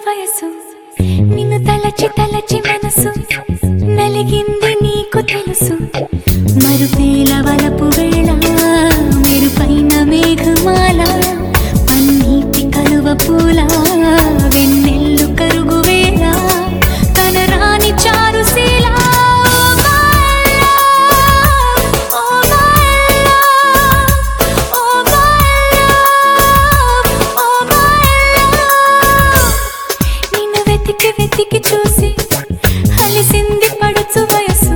వయసు నిన్ను తలచి తలచి మనసు నలిగింది నీకు తెలుసు మరుపేల వలపు వేళ మెరుపైన మేఘమాల పన్నీటి కలువ పూల వెన్నెల్లు కరుగు వేళ తన రాణి Charusheela Oh, my love. Oh, my love. Oh, my love. నిన్ను వెతికి వెతికి చూసి అలిసింది పడుచు వయసు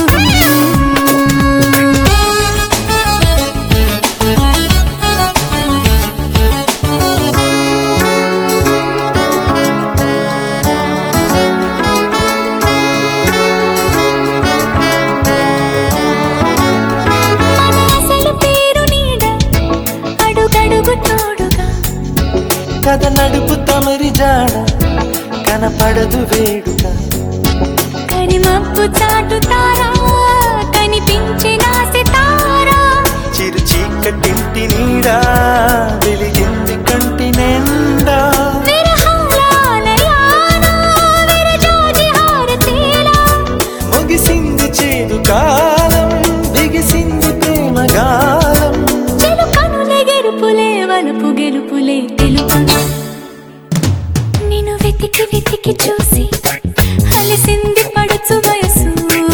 మన అసలు పేరు నీడ అడుగడుగు తోడుగా కథ నడుపు తమరి జాడ కనపడదు వేడుక కరిమప్పు చాటుతారా కనిపించిన సితారా చిరు చీకటింటి నీడా వెలిగింది కంటి నిండా విరహాల ఆలయాన విరజాజి హారతీలా ముగిసింది చేదు కాలం బిగిసింది ప్రేమ గాలం చిలుకనులే గెలుపులే వలుపు గెలుపులే తెలుప నిన్ను వెతికి వెతికి చూసి అలిసింది పడుచు వయసు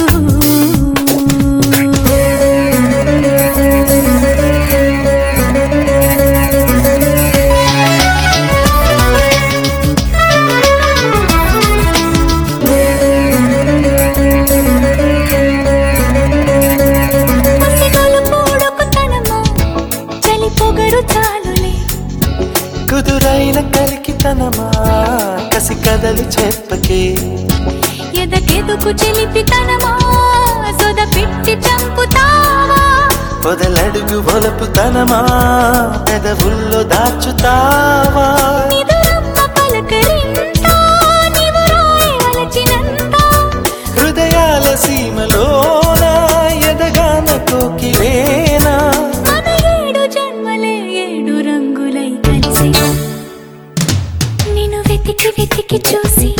పసిగొలుపు ఉడుకుతనమా, చలి పొగరు చాలులే కుదురైన కలికితనమా కసి కథలు చెప్పకే ఎదకెదుకు చెలిపితనమా సొద పిట్టి చంపుతావా పొదలడుగు ఒలపుతనమా పెదవుల్లో దాచుతావా నిదురమ్మ పలకరింత నీవు రాయి అలచినంత హృదయాల సీమలోన ఎదగాన కోకిలేనా మన ఏడు జన్మలే ఏడు రంగులై కలిసి నిన్ను వెతికి వెతికి చూసి